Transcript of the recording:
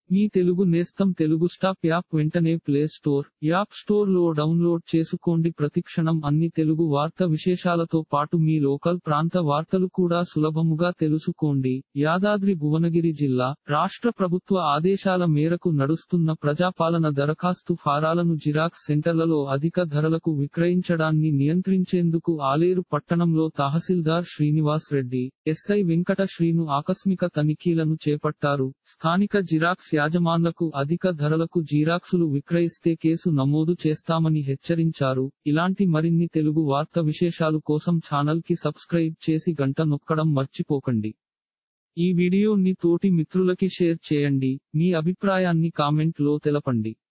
మీ తెలుగు నేస్తం Telugu stop app వెంటనే play store app store లో డౌన్లోడ్ చేసుకోండి ప్రతిక్షణం అన్ని తెలుగు వార్త విశేషాలతో పాటు మీ లోకల్ ప్రాంత వార్తలు కూడా సులభముగా తెలుసుకోండి యాదాద్రి భువనగిరి జిల్లా రాష్ట్ర ప్రభుత్వ ఆదేశాల మేరకు నడుస్తున్న ప్రజాపాలన దరఖాస్తు ఫారాలను జిరాక్స్ సెంటర్లలో అధిక ధరలకు విక్రయించడాన్ని నియంత్రించేందుకు ఆలేరు పట్టణంలో తహసీల్దార్ శ్రీనివాస్ రెడ్డి ఎస్ఐ వెంకట శ్రీను ఆకస్మిక తనిఖీలను చేపట్టారు స్థానిక జిరాక్స్ యాజమాన్లకు అధిక ధరలకు జీరాక్సులు విక్రయిస్తే కేసు నమోదు చేస్తామని హెచ్చరించారు ఇలాంటి మరిన్ని తెలుగు వార్త విశేషాలు కోసం ఛానల్ కి సబ్స్క్రైబ్ చేసి గంట నొక్కడం మర్చిపోకండి ఈ వీడియోని తోటి మిత్రులకి షేర్ చేయండి మీ అభిప్రాయాన్ని కామెంట్ లో తెలపండి